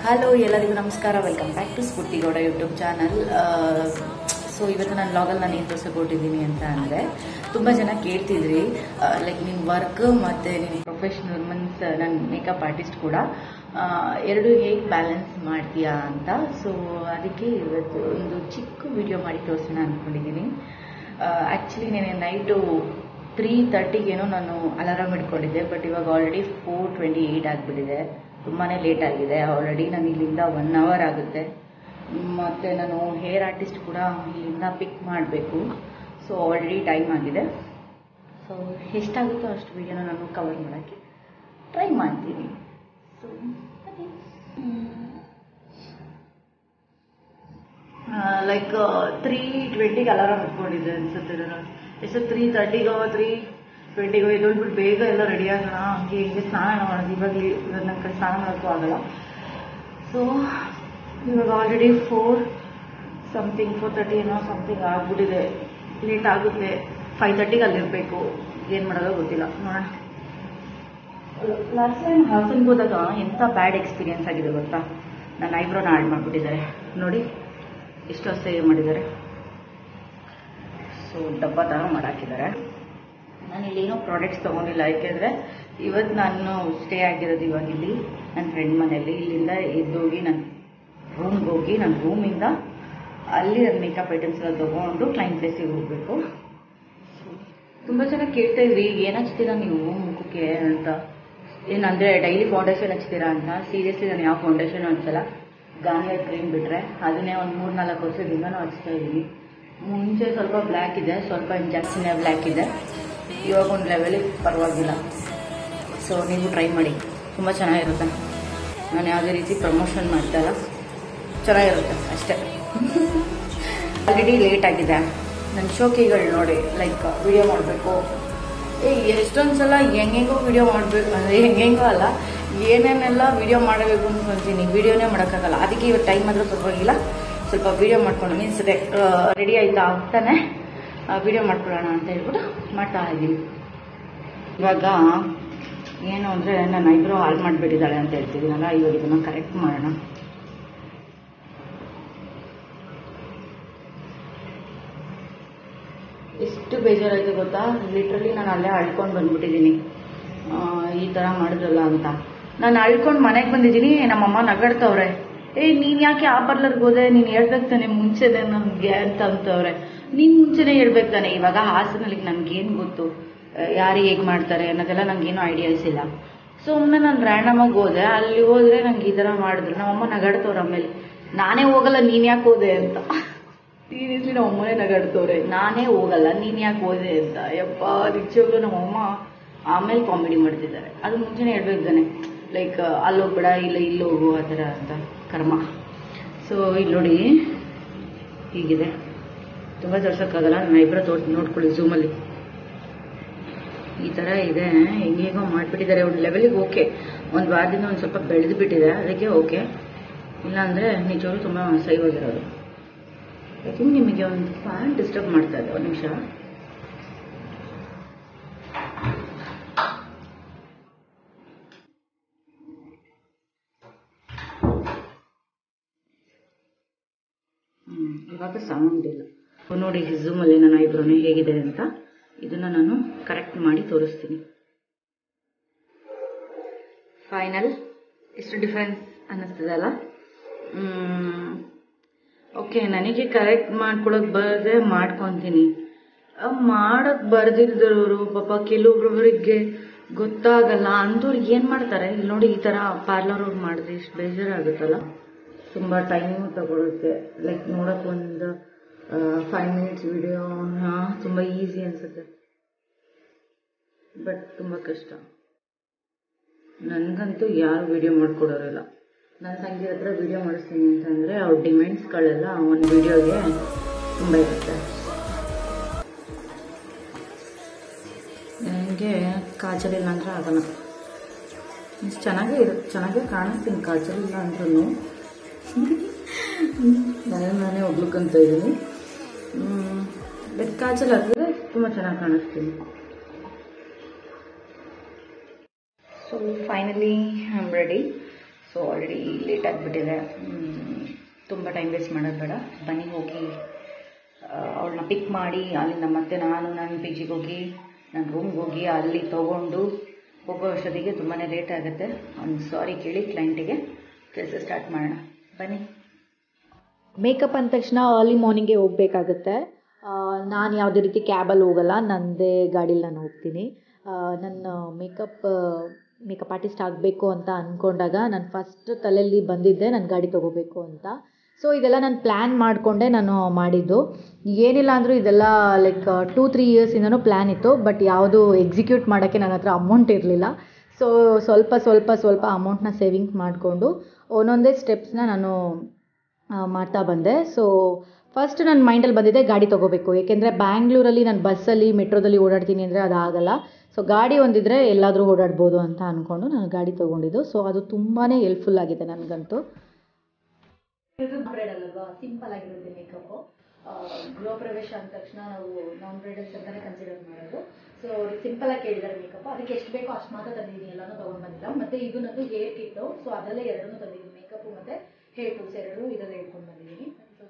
Hello ಎಲ್ಲರಿಗೂ ನಮಸ್ಕಾರ welcome back to Spoorthi Gowda YouTube channel so ಇವತ್ತು ನಾನು ಲಾಗಲ್ಲಿ ನಾನು ಏನು ತೋರಿಸ್ಕೊಟ್ಟಿದ್ದೀನಿ ಅಂತ ಅಂದರೆ ತುಂಬ ಜನ ಕೇಳ್ತಿದ್ರಿ ಲೈಕ್ ನಿನ್ನ ವರ್ಕ್ ಮತ್ತು ನಿನ್ನ ಪ್ರೊಫೆಷ್ನಲ್ ಮೀನ್ಸ್ ನನ್ನ ಮೇಕಪ್ ಆರ್ಟಿಸ್ಟ್ ಕೂಡ ಆ, ಎರಡು ಹೇಗೆ ಬ್ಯಾಲೆನ್ಸ್ ಮಾಡ್ತೀಯಾ ಅಂತ ಸೊ ಅದಕ್ಕೆ ಇವತ್ತು ಒಂದು ಚಿಕ್ಕ ವಿಡಿಯೋ ಮಾಡಿ ತೋರಿಸೋಣ ಅಂದ್ಕೊಂಡಿದ್ದೀನಿ ಆ್ಯಕ್ಚುಲಿ ನೆನೆ ನೈಟು ತ್ರೀ ತರ್ಟಿಗೇನೋ ನಾನು ಅಲಾರಾಮ್ ಇಟ್ಕೊಂಡಿದ್ದೆ ಬಟ್ ಇವಾಗ ಆಲ್ರೆಡಿ ಫೋರ್ ಟ್ವೆಂಟಿ ಏಯ್ಟ್ ಆಗಿಬಿಟ್ಟಿದೆ ತುಂಬಾ ಲೇಟ್ ಆಗಿದೆ ಆಲ್ರೆಡಿ ನಾನು ಇಲ್ಲಿಂದ ಒನ್ ಅವರ್ ಆಗುತ್ತೆ ಮತ್ತು ನಾನು ಹೇರ್ ಆರ್ಟಿಸ್ಟ್ ಕೂಡ ಇಲ್ಲಿಂದ ಪಿಕ್ ಮಾಡಬೇಕು ಸೊ ಆಲ್ರೆಡಿ ಟೈಮ್ ಆಗಿದೆ ಸೊ ಎಷ್ಟಾಗುತ್ತೋ ಅಷ್ಟು ವಿಡಿಯೋನ ನಾನು ಕವರ್ ಮಾಡೋಕ್ಕೆ ಟ್ರೈ ಮಾಡ್ತೀನಿ ಸೊ ಲೈಕ್ ತ್ರೀ ಟ್ವೆಂಟಿಗೆ ಅಲಾರಾಮ್ ಇಟ್ಕೊಂಡಿದ್ದೆ ಅನ್ಸುತ್ತೆ ನಾನು ಎಷ್ಟು ತ್ರೀ ತರ್ಟಿಗೋ ತ್ರೀ ಟ್ವೆಂಟಿಗೋ ಎದ್ದೊಳ್ಬಿಟ್ಟು ಬೇಗ ಎಲ್ಲ ರೆಡಿ ಆಗೋಣ ಹಂಗೆ ಹಿಂಗೆ ಸ್ನಾನ ಮಾಡೋದು ಇವಾಗಲೇ ನನ್ನ ಕಡೆ ಸ್ನಾನ ಮಾಡೋಕ್ಕೂ ಆಗಲ್ಲ ಸೊ ಇವಾಗ already four something four thirty ಏನೋ ಸಮಥಿಂಗ್ ಆಗ್ಬಿಟ್ಟಿದೆ ಲೇಟ್ ಆಗುತ್ತೆ ಫೈವ್ ತರ್ಟಿಗೆ ಅಲ್ಲಿರಬೇಕು ಏನು ಮಾಡೋದೋ ಗೊತ್ತಿಲ್ಲ ನೋಡೋಣ ಲಾಸ್ಟ್ ಟೈಮ್ ಹಾಸನ್ಗೆ ಹೋದಾಗ ಎಂಥ ಬ್ಯಾಡ್ ಎಕ್ಸ್ಪೀರಿಯನ್ಸ್ ಆಗಿದೆ ಗೊತ್ತಾ ನನ್ನ ಐಬ್ರೋನ ಆಡ್ ಮಾಡಿಬಿಟ್ಟಿದ್ದಾರೆ ನೋಡಿ ಎಷ್ಟು ಅಸಹ್ಯ ಮಾಡಿದ್ದಾರೆ ಸೊ ಡಬ್ಬ ಥರ ಮಾಡಾಕಿದ್ದಾರೆ ನಾನು ಇಲ್ಲೇನೋ ಪ್ರಾಡಕ್ಟ್ಸ್ ತೊಗೊಂಡಿಲ್ಲ ಯಾಕೆಂದರೆ ಇವತ್ತು ನಾನು ಸ್ಟೇ ಆಗಿರೋದು ಇವಾಗ ಇಲ್ಲಿ ನನ್ನ ಫ್ರೆಂಡ್ ಮನೆಯಲ್ಲಿ ಇಲ್ಲಿಂದ ಎದ್ದೋಗಿ ನನ್ನ ರೂಮ್ಗೆ ಹೋಗಿ ನನ್ನ ರೂಮಿಂದ ಅಲ್ಲಿ ನನ್ನ ಮೇಕಪ್ ಐಟಮ್ಸ್ ಎಲ್ಲ ತೊಗೊಂಡು ಕ್ಲೈಂಟ್ ಪ್ಲೇಸಿಗೆ ಹೋಗಬೇಕು ತುಂಬ ಜನ ಕೇಳ್ತಾ ಇದ್ರಿ ಏನು ಹಚ್ತೀರಾ ನೀವು ಮುಖಕ್ಕೆ ಅಂತ ಏನಂದರೆ ಡೈಲಿ ಫೌಂಡೇಶನ್ ಹಚ್ತೀರಾ ಅಂತ ಸೀರಿಯಸ್ಲಿ ನಾನು ಯಾವ ಫೌಂಡೇಶನ್ ಹಚ್ಚಲ್ಲ ಗಾರ್ನಿಯರ್ ಕ್ರೀಮ್ ಬಿಟ್ಟರೆ ಅದನ್ನೇ ಒಂದು ಮೂರು ನಾಲ್ಕು ವರ್ಷದಿಂದನೂ ಹಚ್ತಾ ಇದ್ದೀನಿ ಮುಂಚೆ ಸ್ವಲ್ಪ ಬ್ಲ್ಯಾಕ್ ಇದೆ ಸ್ವಲ್ಪ ಇನ್ನು ಜಾಸ್ತಿನೇ ಬ್ಲ್ಯಾಕ್ ಇದೆ ಇವಾಗ ಒಂದು ಲೆವೆಲಿಗೆ ಪರವಾಗಿಲ್ಲ ಸೊ ನೀವು ಟ್ರೈ ಮಾಡಿ ತುಂಬ ಚೆನ್ನಾಗಿರುತ್ತೆ ನಾನು ಯಾವುದೇ ರೀತಿ ಪ್ರಮೋಷನ್ ಮಾಡ್ತಾ ಇಲ್ಲ ಚೆನ್ನಾಗಿರುತ್ತೆ ಅಷ್ಟೇ ಆಲ್ರೆಡಿ ಲೇಟ್ ಆಗಿದೆ ನನ್ನ ಶೋಕಿಗಳು ನೋಡಿ ಲೈಕ್ ವಿಡಿಯೋ ಮಾಡಬೇಕು ಏ ಎಷ್ಟೊಂದು ಸಲ ಹೆಂಗೆಂಗೋ ವಿಡಿಯೋ ಮಾಡಬೇಕು ಅಂದರೆ ಹೆಂಗೆಂಗೋ ಅಲ್ಲ ಏನೇನೆಲ್ಲ ವಿಡಿಯೋ ಮಾಡಬೇಕು ಅನ್ಕೊಂತೀನಿ ವಿಡಿಯೋನೇ ಮಾಡೋಕ್ಕಾಗಲ್ಲ ಅದಕ್ಕೆ ಇವತ್ತು ಟೈಮ್ ಆದರೂ ಪರವಾಗಿಲ್ಲ ಸ್ವಲ್ಪ ವಿಡಿಯೋ ಮಾಡ್ಕೊಂಡು ಮೀನ್ಸ್ ರೆಡಿ ಆಯ್ತಾ ಆಗ್ತಾನೆ ವಿಡಿಯೋ ಮಾಡ್ಕೊಳ್ಳೋಣ ಅಂತ ಹೇಳ್ಬಿಟ್ಟು ಮಾಡ್ತಾ ಇದ್ದೀನಿ ಇವಾಗ ಏನು ಅಂದರೆ ನನ್ನ ಐಬ್ರೋ ಹಾಳು ಮಾಡಿಬಿಟ್ಟಿದ್ದಾಳೆ ಅಂತ ಹೇಳ್ತಿದ್ದೀನಲ್ಲ ಇವಾಗ ಇದನ್ನು ಕರೆಕ್ಟ್ ಮಾಡೋಣ ಎಷ್ಟು ಬೇಜಾರಾಯ್ತು ಗೊತ್ತಾ ಲಿಟ್ರಲಿ ನಾನು ಅಲ್ಲೇ ಅಳ್ಕೊಂಡು ಬಂದ್ಬಿಟ್ಟಿದ್ದೀನಿ ಆ, ಈ ಥರ ಮಾಡಿದ್ರಲ್ಲ ಅಂತ ನಾನು ಅಳ್ಕೊಂಡು ಮನೆಗೆ ಬಂದಿದ್ದೀನಿ ನಮ್ಮಮ್ಮ ನಗಾಡ್ತವ್ರೆ ಏಯ್ ನೀನು ಯಾಕೆ ಆ ಪಾರ್ಲರ್ಗೆ ಹೋದೆ ನೀನು ಹೇಳ್ಬೇಕು ತಾನೆ ಮುಂಚೆನೆ ನನಗೆ ಅಂತ ಅಂತವ್ರೆ ನೀನು ಮುಂಚೆನೇ ಹೇಳ್ಬೇಕು ತಾನೆ ಇವಾಗ ಹಾಸನಲ್ಲಿ ನನಗೇನು ಗೊತ್ತು ಯಾರು ಹೇಗೆ ಮಾಡ್ತಾರೆ ಅನ್ನೋದೆಲ್ಲ ನನಗೇನು ಐಡಿಯಾಸ್ ಇಲ್ಲ ಸುಮ್ಮನೆ ನಾನು ರ್ಯಾಂಡಮಾಗಿ ಹೋದೆ ಅಲ್ಲಿ ಹೋದ್ರೆ ನಂಗೆ ಈ ಥರ ಮಾಡಿದ್ರು ನಮ್ಮಮ್ಮ ನಗಾಡ್ತವ್ರೆ ಆಮೇಲೆ ನಾನೇ ಹೋಗಲ್ಲ ನೀನು ಯಾಕೆ ಹೋದೆ ಅಂತ ಸೀರಿಯಸ್ಲಿ ನಮ್ಮ ಅಮ್ಮನೇ ನಗಾಡ್ತವ್ರೆ ನಾನೇ ಹೋಗಲ್ಲ ನೀನು ಯಾಕೆ ಹೋದೆ ಅಂತ ಯಪ್ಪ ನಿಜವಾಗ್ಲೂ ನಮ್ಮಮ್ಮ ಆಮೇಲೆ ಕಾಮಿಡಿ ಮಾಡ್ತಿದ್ದಾರೆ ಅದು ಮುಂಚೆನೇ ಹೇಳ್ಬೇಕು ತಾನೆ ಲೈಕ್ ಅಲ್ಲಿ ಹೋಗ್ಬೇಡ ಇಲ್ಲ ಇಲ್ಲಿ ಹೋಗು ಆ ಥರ ಅಂತ ಕರ್ಮ ಸೊ ಇಲ್ಲಿ ನೋಡಿ ಹೀಗಿದೆ ತುಂಬ ತೋರ್ಸೋಕ್ಕಾಗಲ್ಲ ನಾನು ಐಬ್ರೋ ತೋರ್ ನೋಡ್ಕೊಳ್ಳಿ ಝೂಮಲ್ಲಿ ಈ ಥರ ಇದೆ ಹೆಂಗೇಗೋ ಮಾಡಿಬಿಟ್ಟಿದ್ದಾರೆ ಒಂದು ಲೆವೆಲಿಗೆ ಓಕೆ ಒಂದು ವಾರದಿಂದ ಒಂದು ಸ್ವಲ್ಪ ಬೆಳೆದು ಬಿಟ್ಟಿದೆ ಅದಕ್ಕೆ ಓಕೆ ಇಲ್ಲಾಂದರೆ ನಿಜವಾಗ್ಲೂ ತುಂಬ ಸೈವಾಗಿರೋದು ಐ ಥಿಂಕ್ ನಿಮಗೆ ಒಂದು ಫ್ಯಾನ್ ಡಿಸ್ಟರ್ಬ್ ಮಾಡ್ತಾ ಇದೆ ಒಂದು ನಿಮಿಷ ಹ್ಮ್, ಇವಾಗ ಸೌಂಡ್ ಇಲ್ಲ ನೋಡಿ ಝೂಮಲ್ಲಿ ನನ್ನ ಐಬ್ರೋನೇ ಹೇಗಿದೆ ಅಂತ ಇದನ್ನ ನಾನು ಕರೆಕ್ಟ್ ಮಾಡಿ ತೋರಿಸ್ತೀನಿ ಫೈನಲ್ ಎಷ್ಟು ಡಿಫ್ರೆನ್ಸ್ ಅನ್ನಿಸ್ತದಲ್ಲ ಓಕೆ ನನಗೆ ಕರೆಕ್ಟ್ ಮಾಡ್ಕೊಳಕ್ ಬರದೆ ಮಾಡ್ಕೊತೀನಿ ಮಾಡಕ್ ಬರ್ದಿಲ್ದವರು ಪಾಪ ಕೆಲವೊಬ್ಬರಿಗೆ ಗೊತ್ತಾಗಲ್ಲ ಅಂಥವ್ರು ಏನು ಮಾಡ್ತಾರೆ ಇಲ್ಲಿ ನೋಡಿ ಈ ಥರ ಪಾರ್ಲರ್ ಅವ್ರು ಮಾಡಿದ್ರೆ ಇಷ್ಟು ಬೇಜಾರಾಗುತ್ತಲ್ಲ ತುಂಬ ಟೈಮು ತಗೊಳುತ್ತೆ ಲೈಕ್ ನೋಡೋಕೆ ಒಂದು ಫೈವ್ ಮಿನಿಟ್ಸ್ ವಿಡಿಯೋ ತುಂಬ ಈಸಿ ಅನ್ಸುತ್ತೆ ಬಟ್ ತುಂಬ ಕಷ್ಟ ನನಗಂತೂ ಯಾರು ವಿಡಿಯೋ ಮಾಡ್ಕೊಡೋರಿಲ್ಲ ನನ್ನ ತಂಗಿ ಹತ್ರ ವಿಡಿಯೋ ಮಾಡಿಸ್ತೀನಿ ಅಂತಂದರೆ ಅವ್ರ ಡಿಮ್ಯಾಂಡ್ಸ್ಗಳೆಲ್ಲ ಒಂದು ವಿಡಿಯೋಗೆ ತುಂಬ ಇರುತ್ತೆ ನನಗೆ ಕಾಜಲ್ ಇಲ್ಲ ಅಂದ್ರೆ ಆಗಲ್ಲ ಇಷ್ಟು ಚೆನ್ನಾಗೇ ಇರುತ್ತೆ ಚೆನ್ನಾಗೇ ಕಾಣಿಸ್ತೀನಿ ಕಾಜಲ್ ಇಲ್ಲ ಅಂದ್ರೂ ನಾನೇ ನಾನೇ ಹೋಗ್ಲಿಕ್ಕಂತ ಇದ್ದೀನಿ ಬಟ್ ಕಾಜಲ್ ಹಾಕಿದ್ರೆ ತುಂಬ ಚೆನ್ನಾಗಿ ಕಾಣಿಸ್ತೀನಿ so finally I am ready so already late ಆಗಿಬಿಟ್ಟಿದೆ ತುಂಬ ಟೈಮ್ ವೇಸ್ಟ್ ಮಾಡೋದು ಬೇಡ ಬನ್ನಿ ಹೋಗಿ ಅವಳನ್ನ ಪಿಕ್ ಮಾಡಿ ಅಲ್ಲಿಂದ ಮತ್ತೆ ನಾನು ನನ್ನ ಪಿ ಜಿಗೆ ಹೋಗಿ ನನ್ನ ರೂಮ್ಗೆ ಹೋಗಿ ಅಲ್ಲಿ ತೊಗೊಂಡು ಹೋಗೋ ಅಷ್ಟೊತ್ತಿಗೆ ತುಂಬಾ ಲೇಟ್ ಆಗುತ್ತೆ ಒಂದು ಸಾರಿ ಕೇಳಿ ಕ್ಲೈಂಟಿಗೆ ಕೆಲಸ ಸ್ಟಾರ್ಟ್ ಮಾಡೋಣ ಬನ್ನಿ ಮೇಕಪ್ ಅಂದ ತಕ್ಷಣ ಅರ್ಲಿ ಮಾರ್ನಿಂಗ್ಗೆ ಹೋಗಬೇಕಾಗತ್ತೆ ನಾನು ಯಾವುದೇ ರೀತಿ ಕ್ಯಾಬಲ್ಲಿ ಹೋಗಲ್ಲ ನನ್ನದೇ ಗಾಡೀಲಿ ನಾನು ಹೋಗ್ತೀನಿ ಆ, ನನ್ನ ಮೇಕಪ್ ಮೇಕಪ್ ಆರ್ಟಿಸ್ಟ್ ಆಗಬೇಕು ಅಂತ ಅಂದ್ಕೊಂಡಾಗ ನಾನು ಫಸ್ಟ್ ತಲೆಯಲ್ಲಿ ಬಂದಿದ್ದೆ ನನ್ನ ಗಾಡಿ ತೊಗೋಬೇಕು ಅಂತ ಸೊ ಇದೆಲ್ಲ ನಾನು ಪ್ಲ್ಯಾನ್ ಮಾಡಿಕೊಂಡೆ ನಾನು ಮಾಡಿದ್ದು ಏನಿಲ್ಲ ಅಂದರೂ ಇದೆಲ್ಲ ಲೈಕ್ ಟೂ ತ್ರೀ ಇಯರ್ಸಿಂದನೂ ಪ್ಲ್ಯಾನ್ ಇತ್ತು ಬಟ್ ಯಾವುದು ಎಕ್ಸಿಕ್ಯೂಟ್ ಮಾಡೋಕ್ಕೆ ನನ್ನ ಹತ್ರ ಅಮೌಂಟ್ ಇರಲಿಲ್ಲ ಸೊ ಸ್ವಲ್ಪ ಸ್ವಲ್ಪ ಸ್ವಲ್ಪ ಅಮೌಂಟ್ನ ಸೇವಿಂಗ್ ಮಾಡಿಕೊಂಡು ಒಂದೊಂದೇ ಸ್ಟೆಪ್ಸ್ನ ನಾನು ಆ, ಮಾಡ್ತಾ ಬಂದೆ ಸೊ ಫಸ್ಟ್ ನನ್ನ ಮೈಂಡಲ್ಲಿ ಬಂದಿದೆ ಗಾಡಿ ತೊಗೋಬೇಕು ಏಕೆಂದರೆ ಬ್ಯಾಂಗ್ಳೂರಲ್ಲಿ ನಾನು ಬಸ್ಸಲ್ಲಿ ಮೆಟ್ರೋದಲ್ಲಿ ಓಡಾಡ್ತೀನಿ ಅಂದರೆ ಅದು ಆಗಲ್ಲ ಸೊ ಗಾಡಿ ಒಂದಿದ್ರೆ ಎಲ್ಲಾದರೂ ಓಡಾಡ್ಬೋದು ಅಂತ ಅಂದ್ಕೊಂಡು ನಾನು ಗಾಡಿ ತೊಗೊಂಡಿದ್ದು ಸೊ ಅದು ತುಂಬಾ ಹೆಲ್ಪ್ಫುಲ್ ಆಗಿದೆ ನನಗಂತೂ ಇದು ಬ್ರೈಡಲ್ ಅಲ್ವಾ ಸಿಂಪಲ್ ಆಗಿರುತ್ತೆ ಮೇಕಪ್ಪು ಗೃಹ ಪ್ರವೇಶ ಅಂದ ತಕ್ಷಣ ನಾವು ನಾನ್ ಬ್ರೈಡಲ್ಸ್ ಅಂತಲೇ ಕನ್ಸಿಡರ್ ಮಾಡೋದು ಸೊ ಅವ್ರಿಗೆ ಸಿಂಪಲ್ ಆಗಿ ಕೇಳಿದ್ದಾರೆ ಮೇಕಪ್ ಅದಕ್ಕೆ ಎಷ್ಟು ಬೇಕೋ ಅಷ್ಟು ಮಾತ್ರ ತಂದಿದ್ದೀನಿ ಎಲ್ಲನೂ ತೊಗೊಂಡು ಬಂದಿಲ್ಲ ಮತ್ತು ಇದು ನಂದು ಹೇರ್ ಕಿಟ್ಟು ಸೊ ಅದರಲ್ಲೇ ಎರಡನ್ನೂ ತಂದಿದ್ದೀನಿ ಮೇಕಪ್ ಮತ್ತು ಹೇರ್ ಟೂಲ್ಸ್ ಎರಡು ಇದರಲ್ಲೇ ಇಟ್ಕೊಂಡು ಬಂದಿದ್ದೀನಿ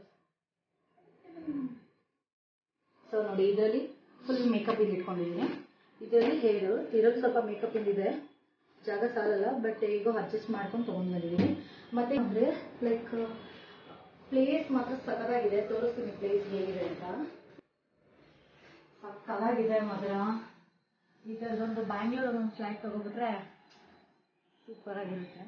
ಸೊ ನೋಡಿ ಇದರಲ್ಲಿ ಫುಲ್ ಮೇಕಪ್ ಇಲ್ಲಿ ಇಟ್ಕೊಂಡಿದ್ದೀನಿ ಇದರಲ್ಲಿ ಹೇರು ಇದರಲ್ಲಿ ಸ್ವಲ್ಪ ಮೇಕಪ್ ಇಂದಿದೆ ಜಾಗ ಸಾಲಲ್ಲ ಬಟ್ ಈಗ ಅಡ್ಜಸ್ಟ್ ಮಾಡ್ಕೊಂಡು ತೊಗೊಂಡು ಬಂದಿದ್ದೀನಿ ಮತ್ತೆ ಅಂದರೆ ಲೈಕ್ ಪ್ಲೇಸ್ ಮಾತ್ರ ಸಖತ್ತಾಗಿದೆ ತೋರಿಸ್ತೀನಿ ಪ್ಲೇಸ್ ಹೇಗಿದೆ ಅಂತ ಸಖತ್ತಾಗಿದೆ ಮಾತ್ರ ಈ ಥರದೊಂದು ಬ್ಯಾಂಗ್ಳೂರಲ್ಲಿ ಒಂದು ಫ್ಲ್ಯಾಟ್ ತಗೊಬಿಟ್ರೆ ಸೂಪರ್ ಆಗಿರುತ್ತೆ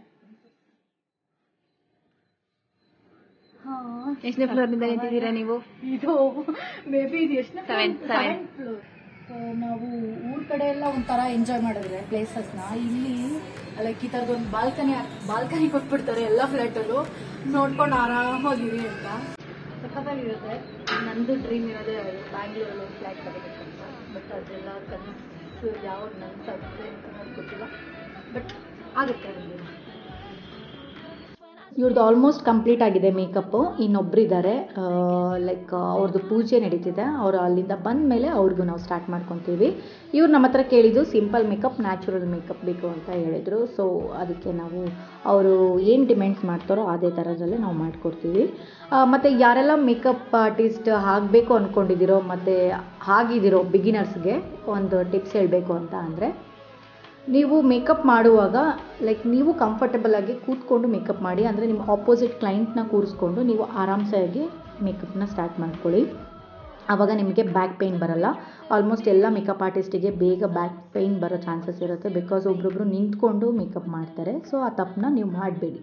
ಎಷ್ಟನೇ ಫ್ಲೋರ್ನಿಂದ ನಿಂತಿದ್ದೀರಾ ನೀವು ಇದು ಮೇ ಬಿ ಇದು ಎಷ್ಟು Seventh, seventh. ಫ್ಲೋರ್ ಸೊ ನಾವು ಊರ್ ಕಡೆ ಎಲ್ಲ ಒಂಥರ ಎಂಜಾಯ್ ಮಾಡಿದ್ರೆ ಪ್ಲೇಸಸ್ನ ಇಲ್ಲಿ ಲೈಕ್ ಈ ಥರದೊಂದು ಬಾಲ್ಕನಿ ಬಾಲ್ಕನಿ ಕೊಟ್ಬಿಡ್ತಾರೆ ಎಲ್ಲ ಫ್ಲ್ಯಾಟಲ್ಲೂ ನೋಡ್ಕೊಂಡು ಆರಾಮಾಗಿರಿ ಅಂತ ಸಖತ್ತಾಗಿರುತ್ತೆ ನಂದು ಡ್ರೀಮ್ ಇರೋದೇ ಬ್ಯಾಂಗ್ಳೂರಲ್ಲಿ ಒಂದು ಫ್ಲ್ಯಾಟ್ ತಗೋಬೇಕಂತ ಬಟ್ ಅದೆಲ್ಲ ಕನಸು ಯಾವ ನನ್ನ ಸಾಗುತ್ತೆ ಅಂತ ನನಗೆ ಗೊತ್ತಿಲ್ಲ ಬಟ್ ಆಗುತ್ತೆ ಒಂದು ಇವ್ರದ್ದು ಆಲ್ಮೋಸ್ಟ್ ಕಂಪ್ಲೀಟ್ ಆಗಿದೆ ಮೇಕಪ್ಪು ಇನ್ನೊಬ್ಬರಿದ್ದಾರೆ ಲೈಕ್ ಅವ್ರದ್ದು ಪೂಜೆ ನಡೀತಿದೆ ಅವರು ಅಲ್ಲಿಂದ ಬಂದ ಮೇಲೆ ಅವ್ರಿಗೂ ನಾವು ಸ್ಟಾರ್ಟ್ ಮಾಡ್ಕೊತೀವಿ ಇವ್ರು ನಮ್ಮ ಹತ್ರ ಕೇಳಿದ್ದು ಸಿಂಪಲ್ ಮೇಕಪ್ ನ್ಯಾಚುರಲ್ ಮೇಕಪ್ ಬೇಕು ಅಂತ ಹೇಳಿದರು ಸೊ ಅದಕ್ಕೆ ನಾವು ಅವರು ಏನು ಡಿಮ್ಯಾಂಡ್ಸ್ ಮಾಡ್ತಾರೋ ಅದೇ ಥರದಲ್ಲೇ ನಾವು ಮಾಡಿಕೊಡ್ತೀವಿ ಮತ್ತು ಯಾರೆಲ್ಲ ಮೇಕಪ್ ಆರ್ಟಿಸ್ಟ್ ಆಗಬೇಕು ಅಂದ್ಕೊಂಡಿದ್ದೀರೋ ಮತ್ತು ಆಗಿದ್ದೀರೋ ಬಿಗಿನರ್ಸ್ಗೆ ಒಂದು ಟಿಪ್ಸ್ ಹೇಳಬೇಕು ಅಂತ ಅಂದರೆ ನೀವು ಮೇಕಪ್ ಮಾಡುವಾಗ ಲೈಕ್ ನೀವು ಕಂಫರ್ಟಬಲ್ ಆಗಿ ಕೂತ್ಕೊಂಡು ಮೇಕಪ್ ಮಾಡಿ ಅಂದರೆ ನಿಮ್ಮ ಆಪೋಸಿಟ್ ಕ್ಲೈಂಟ್ನ ಕೂರಿಸ್ಕೊಂಡು ನೀವು ಆರಾಮ್ಸಾಗಿ ಮೇಕಪ್ನ ಸ್ಟಾರ್ಟ್ ಮಾಡ್ಕೊಳ್ಳಿ ಆವಾಗ ನಿಮಗೆ ಬ್ಯಾಕ್ ಪೇಯ್ನ್ ಬರಲ್ಲ ಆಲ್ಮೋಸ್ಟ್ ಎಲ್ಲ ಮೇಕಪ್ ಆರ್ಟಿಸ್ಟಿಗೆ ಬೇಗ ಬ್ಯಾಕ್ ಪೇಯ್ನ್ ಬರೋ ಚಾನ್ಸಸ್ ಇರುತ್ತೆ ಬಿಕಾಸ್ ಒಬ್ರೊಬ್ರು ನಿಂತ್ಕೊಂಡು ಮೇಕಪ್ ಮಾಡ್ತಾರೆ ಸೊ ಆ ತಪ್ಪನ್ನ ನೀವು ಮಾಡಬೇಡಿ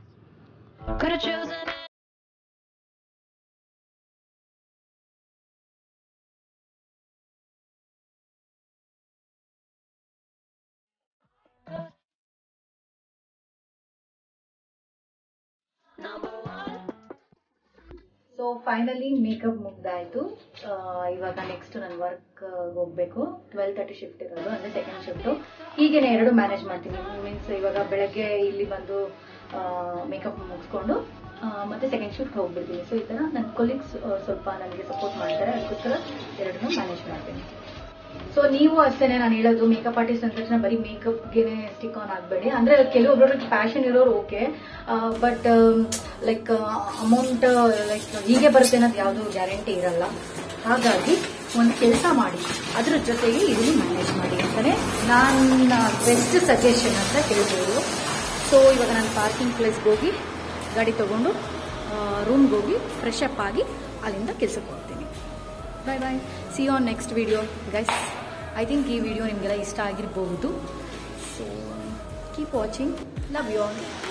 ಸೊ ಫೈನಲಿ ಮೇಕಪ್ ಮುಗ್ದಾಯಿತು ಇವಾಗ ನೆಕ್ಸ್ಟ್ ನನ್ನ ವರ್ಕ್ ಹೋಗಬೇಕು ಟ್ವೆಲ್ ತರ್ಟಿ ಶಿಫ್ಟ್ ಇರೋದು ಅಂದರೆ ಸೆಕೆಂಡ್ ಶಿಫ್ಟು ಹೀಗೇನೆ ಎರಡು ಮ್ಯಾನೇಜ್ ಮಾಡ್ತೀನಿ ಮೀನ್ಸ್ ಇವಾಗ ಬೆಳಗ್ಗೆ ಇಲ್ಲಿ ಬಂದು ಮೇಕಪ್ ಮುಗಿಸ್ಕೊಂಡು ಆ, ಮತ್ತೆ ಸೆಕೆಂಡ್ ಶಿಫ್ಟ್ ಹೋಗ್ಬಿಡ್ತೀನಿ ಸೊ ಈ ಥರ ನನ್ನ ಕೊಲೀಗ್ಸ್ ಸ್ವಲ್ಪ ನನಗೆ ಸಪೋರ್ಟ್ ಮಾಡ್ತಾರೆ ಅದಕ್ಕೋಸ್ಕರ ಎರಡನ್ನೂ ಮ್ಯಾನೇಜ್ ಮಾಡ್ತೀನಿ ಸೊ ನೀವು ಅಷ್ಟೇನೆ ನಾನು ಹೇಳೋದು ಮೇಕಪ್ ಆರ್ಟಿಸ್ಟ್ ಅಂದ ತಕ್ಷಣ ಬರೀ ಮೇಕಪ್ಗೆನೆ ಸ್ಟಿಕ್ ಆನ್ ಆಗಬೇಡಿ ಅಂದರೆ ಕೆಲವೊಬ್ಬರಿಗೆ ಪ್ಯಾಷನ್ ಇರೋರು okay but like amount like ಹೀಗೆ ಬರುತ್ತೆ ಅನ್ನೋದು ಯಾವುದು ಗ್ಯಾರಂಟಿ ಇರಲ್ಲ ಹಾಗಾಗಿ ಒಂದು ಕೆಲಸ ಮಾಡಿ ಅದ್ರ ಜೊತೆಗೆ ಇದನ್ನು ಮ್ಯಾನೇಜ್ ಮಾಡಿ ಅಂತಲೇ ನನ್ನ ಬೆಸ್ಟ್ ಸಜೆಷನ್ ಅಂತ ಹೇಳ್ಬೋದು ಸೊ ಇವಾಗ ನಾನು ಪಾರ್ಕಿಂಗ್ ಪ್ಲೇಸ್ಗೆ ಹೋಗಿ ಗಾಡಿ ತೊಗೊಂಡು ರೂಮ್ಗೆ ಹೋಗಿ ಫ್ರೆಶ್ ಅಪ್ ಆಗಿ ಅಲ್ಲಿಂದ ಕೆಲಸಕ್ಕೆ ಹೋಗ್ತೀನಿ bye bye see on next video guys I think ಈ ವಿಡಿಯೋ ನಿಮಗೆಲ್ಲ ಇಷ್ಟ ಆಗಿರಬಹುದು so keep watching love you all